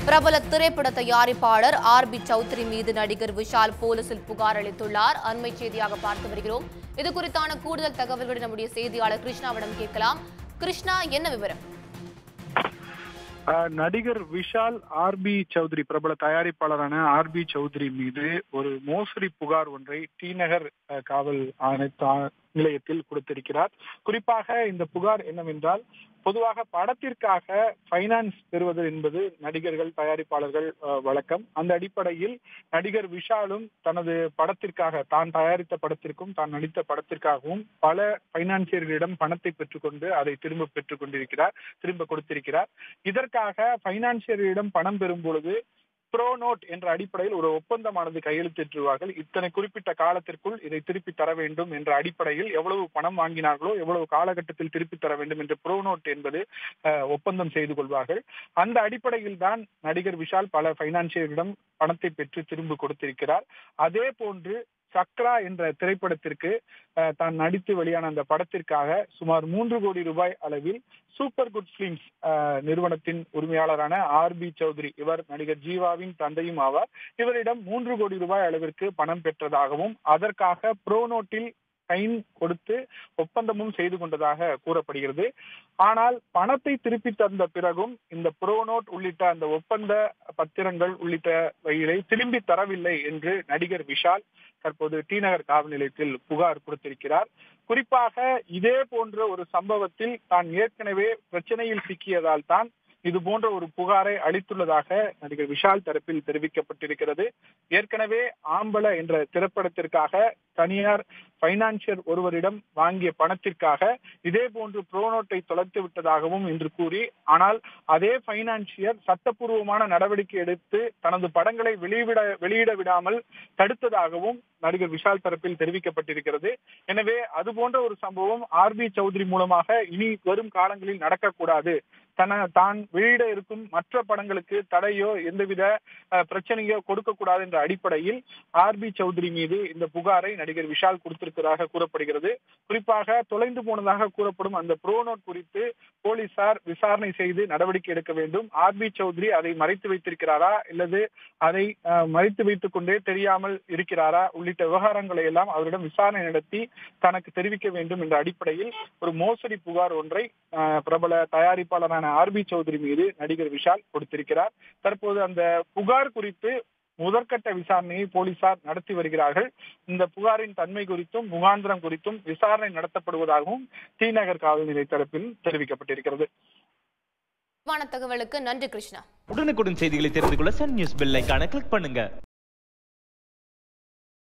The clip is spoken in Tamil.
பிரபல திரைப்பட தயாரிப்பாளர் ஆர் பி சௌத்ரி மீது நடிகர் விஷால் போலீசில் புகார் அளித்துள்ளார் அண்மை செய்தியாக பார்த்து வருகிறோம் இது குறித்தான கூடுதல் தகவல்களை நம்முடைய செய்தியாளர் கிருஷ்ணாவிடம் கேட்கலாம் கிருஷ்ணா என்ன விவரம் ஆஹ் நடிகர் விஷால் ஆர்பி சௌத்ரி பிரபல தயாரிப்பாளரான ஆர்பி சௌத்ரி மீது ஒரு மோசடி புகார் ஒன்றை டி நகர் ஆஹ் காவல் ஆணைய நிலையத்தில் கொடுத்திருக்கிறார் குறிப்பாக இந்த புகார் என்னவென்றால் பொதுவாக படத்திற்காக ஃபைனான்ஸ் பெறுவது என்பது நடிகர்கள் தயாரிப்பாளர்கள் ஆஹ் வழக்கம் அந்த அடிப்படையில் நடிகர் விஷாலும் தனது படத்திற்காக தான் தயாரித்த படத்திற்கும் தான் நடித்த படத்திற்காகவும் பல பைனான்சியர்களிடம் பணத்தை பெற்றுக்கொண்டு அதை திரும்ப பெற்றுக் கொண்டிருக்கிறார் திரும்ப கொடுத்திருக்கிறார் இதற்காக பைனான்சியர்களிடம் பணம் பெறும் பொழுது ப்ரோ நோட் என்ற அடிப்படையில் ஒரு ஒப்பந்தமானது கையெழுத்திட்டுவார்கள் இத்தனை குறிப்பிட்ட காலத்திற்குள் இதை திருப்பி தர வேண்டும் என்ற அடிப்படையில் எவ்வளவு பணம் வாங்கினார்களோ எவ்வளவு காலகட்டத்தில் திருப்பி தர வேண்டும் என்று ப்ரோ நோட் என்பது அஹ், ஒப்பந்தம் செய்து கொள்வார்கள் அந்த அடிப்படையில் தான் நடிகர் விஷால் பல பைனான்சியரிடம் பணத்தை பெற்று திரும்ப கொடுத்திருக்கிறார் அதே போன்று சக்ரா என்ற திரைப்படத்திற்கு அஹ், தான் நடித்து வெளியான அந்த படத்திற்காக சுமார் மூன்று கோடி ரூபாய் அளவில் சூப்பர் குட் பிலிம்ஸ் நிறுவனத்தின் உரிமையாளரான ஆர் பி சௌத்ரி இவர் நடிகர் ஜீவாவின் தந்தையும் ஆவார் இவரிடம் மூன்று கோடி ரூபாய் அளவிற்கு பணம் பெற்றதாகவும் அதற்காக ப்ரோ நோட்டில் சைன் கொடுத்து ஒப்பந்தமும் செய்து கொண்டதாக கூறப்படுகிறது ஆனால் பணத்தை திருப்பி தந்த பிறகும் இந்த ப்ரோ நோட் உள்ளிட்ட அந்த ஒப்பந்த பத்திரங்கள் உள்ளிட்ட வகைகளை திரும்பி தரவில்லை என்று நடிகர் விஷால் தற்போது டி நகர் காவல் நிலையத்தில் புகார் கொடுத்திருக்கிறார் குறிப்பாக இதே போன்ற ஒரு சம்பவத்தில் தான் ஏற்கனவே பிரச்சனையில் சிக்கியதால் தான் இது போன்ற ஒரு புகாரை அளித்துள்ளதாக நடிகர் விஷால் தரப்பில் தெரிவிக்கப்பட்டிருக்கிறது ஏற்கனவே ஆம்பல என்ற திரைப்படத்திற்காக தனியார் பைனான்சியர் ஒருவரிடம் வாங்கிய பணத்திற்காக இதே போன்று புரோனோட்டை தொலைத்து விட்டதாகவும் என்று கூறி ஆனால் அதே பைனான்சியர் சட்டப்பூர்வமான நடவடிக்கை எடுத்து தனது படங்களை வெளியிட வெளியிட விடாமல் தடுத்ததாகவும் நடிகர் விஷால் தரப்பில் தெரிவிக்கப்பட்டிருக்கிறது எனவே அது போன்ற ஒரு சம்பவம் ஆர்பி சௌத்ரி மூலமாக இனி வரும் காலங்களில் நடக்கக்கூடாது தன தான் வெளியிட இருக்கும் மற்ற படங்களுக்கு தடையோ எந்தவித அஹ், பிரச்சனையோ கொடுக்க கூடாது என்ற அடிப்படையில் ஆர்பி சௌத்ரி மீது இந்த புகாரை நடிகர் விஷால் கொடுத்திருப்பதாக கூறப்படுகிறது குறிப்பாக தொலைந்து போனதாக கூறப்படும் அந்த ப்ரோ நோட் குறித்து போலீசார் விசாரணை செய்து நடவடிக்கை எடுக்க வேண்டும் ஆர்பி சௌத்ரி அதை மறைத்து வைத்திருக்கிறாரா அல்லது அதை அஹ், மறைத்து வைத்துக் கொண்டே தெரியாமல் இருக்கிறாரா உள்ளிட்ட விவகாரங்களை எல்லாம் அவரிடம் விசாரணை நடத்தி தனக்கு தெரிவிக்க வேண்டும் என்ற அடிப்படையில் ஒரு மோசடி புகார் ஒன்றை அஹ், பிரபல தயாரிப்பாளரான ஆர்பி சௌத்ரி மீது நடிகர் விஷால் கொடுத்திருக்கிறார் தற்போது அந்த புகார் குறித்து முதற்கட்ட விசாரணையை போலீசார் நடத்தி வருகிறார்கள் இந்த புகாரின் தன்மை குறித்தும் முகாந்திரம் குறித்தும் விசாரணை நடத்தப்படுவதாகவும் டி நகர் காவல் நிலைய தரப்பில் தெரிவிக்கப்பட்டிருக்கிறது விரிவான தகவலுக்கு நன்றி கிருஷ்ணா உடனுக்குடன் செய்திகளை தெரிந்து கொள்ள சன் நியூஸ் பெல் ஐகானை கிளிக் பண்ணுங்க